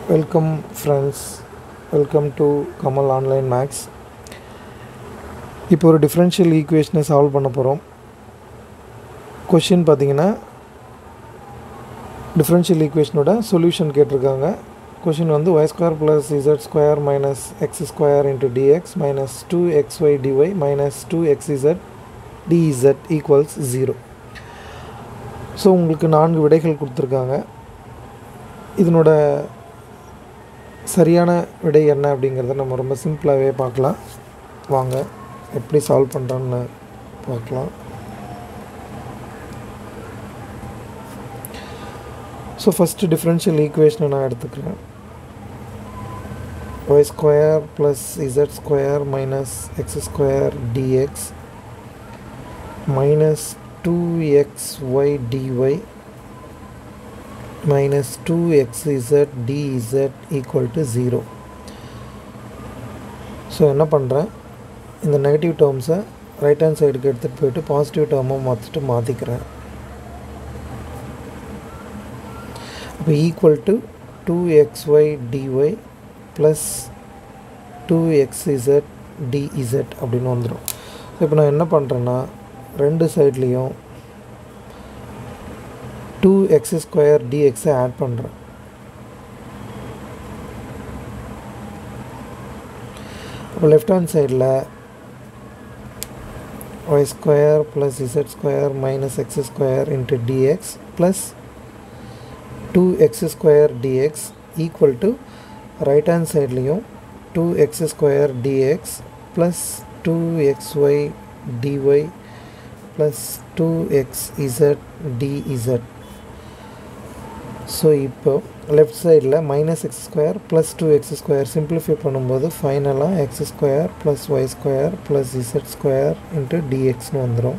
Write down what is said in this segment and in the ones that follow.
welcome friends welcome to Kamal online maths இப்போ ஒரு differential ஈக்குவேஷனை சால்வ் பண்ண போகிறோம் கொஷின் பார்த்தீங்கன்னா டிஃப்ரென்ஷியல் ஈக்குவேஷனோட சொல்யூஷன் கேட்டிருக்காங்க கொஷின் வந்து y square plus z square minus x square into dx minus two x y dy minus two x z dz equals zero so உங்களுக்கு நான்கு விடைகள் கொடுத்துருக்காங்க இதனோட சரியான விடை என்ன அப்படிங்கிறத நம்ம ரொம்ப சிம்பிளாகவே பார்க்கலாம் வாங்க எப்படி சால்வ் பண்ணுறோன்னு பார்க்கலாம் ஸோ ஃபஸ்ட்டு டிஃப்ரென்ஷியல் ஈக்குவேஷனை நான் எடுத்துக்கிறேன் y square plus z square minus x square dx minus two x y dy minus 2xz dz equal to 0 so என்ன பண்ணுறேன் இந்த நெகட்டிவ் டேர்ம்ஸை ரைட் ஹேண்ட் சைடுக்கு எடுத்துகிட்டு போயிட்டு பாசிட்டிவ் டேர்மாக மாற்றிட்டு மாற்றிக்கிறேன் அப்போ equal to two x y dy plus two x z டிஇசட் அப்படின்னு வந்துடும் ஸோ இப்போ நான் என்ன பண்ணுறேன்னா ரெண்டு சைட்லேயும் டூ எக்ஸ் ஸ்கொயர் டிஎக்ஸை ஆட் பண்ணுறேன் இப்போ லெஃப்ட் ஹேண்ட் சைடில் y square plus z square minus x square into dx plus two x square dx equal to right hand சைட்லேயும் two x square dx plus two x y dy plus two x z டிஇசட் so இப்போ left சைடில் minus x square plus two x square simplify பண்ணும்போது ஃபைனலாக x square plus y square plus z square into டிஎக்ஸ்னு வந்துடும்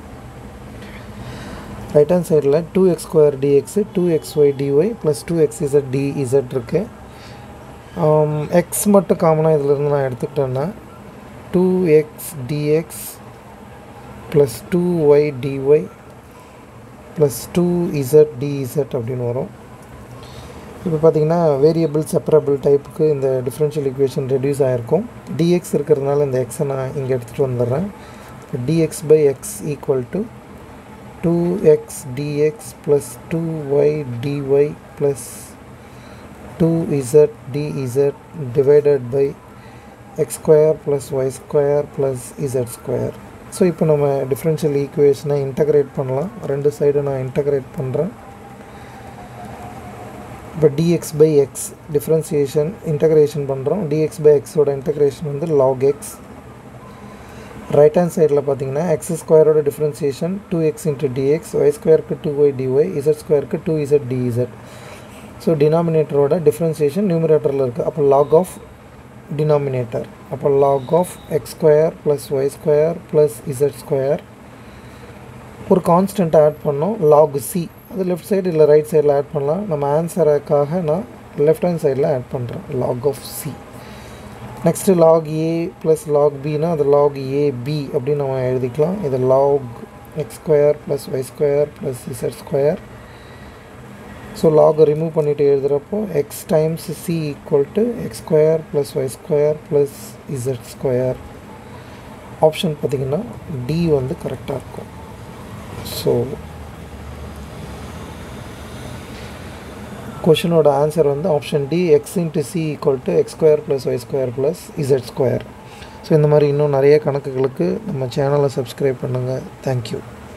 right hand சைடில் two x square d x two x y dy plus two x z d z இருக்குது x மட்டும் காமனாக இதிலேருந்து நான் எடுத்துக்கிட்டேன்னா two x d x plus two y dy plus two z டிஇசட் அப்படின்னு வரும் இப்போ பார்த்தீங்கன்னா வேரியபிள் செப்பரபிள் டைப்புக்கு இந்த டிஃப்ரென்ஷியல் ஈக்குவேஷன் ரெடியூஸ் ஆகிருக்கும் டிஎக்ஸ் இருக்கிறதுனால இந்த எக்ஸை நான் இங்கே எடுத்துகிட்டு வந்துடுறேன் d x by x equal to two x d x plus two y dy plus two z d z divided by x square plus y square plus z square so இப்போ நம்ம டிஃப்ரென்ஷியல் ஈக்குவேஷனை இன்டகிரேட் பண்ணலாம் ரெண்டு சைடும் நான் இன்டகிரேட் பண்ணுறேன் இப்போ d x by x differentiation integration பண்ணுறோம் டிஎக்ஸ் பை எக்ஸோட இன்டகிரேஷன் வந்து லாக் எக்ஸ் ரைட் ஹேண்ட் சைடில் பார்த்தீங்கன்னா எக்ஸ் ஸ்கொயரோட differentiation two x into d x y ஸ்கொயருக்கு டூ ஒய் டிஒய் இசட் ஸ்கொயருக்கு டூ இசட் டிஇசட் ஸோ டினாமினேட்டரோட டிஃப்ரென்சியேஷன் நியூமினேட்டரில் இருக்குது அப்போ லாக் ஆஃப் டினாமினேட்டர் அப்போ log of x square plus y square plus z square ஒரு கான்ஸ்டன்ட் ஆட் பண்ணோம் லாக் சி அது லெஃப்ட் சைடு இல்லை ரைட் சைடில் ஆட் பண்ணலாம் நம்ம ஆன்சருக்காக நான் லெஃப்ட் ஹேண்ட் சைடில் ஆட் பண்ணுறேன் log of c next log a plus log பின்னா அது லாக் ஏ பி அப்படின்னு நம்ம எழுதிக்கலாம் இது log x square plus y square plus z square so லாகை ரிமூவ் பண்ணிவிட்டு எழுதுகிறப்போ x times c equal to x square plus y square plus z square option பார்த்திங்கன்னா டி வந்து கரெக்டாக இருக்கும் ஸோ கொஷினோட ஆன்சர் வந்து option d x into c equal to x square plus y square plus z square so இந்த மாதிரி இன்னும் நிறைய கணக்குகளுக்கு நம்ம சேனலை சப்ஸ்கிரைப் பண்ணுங்கள் தேங்க்யூ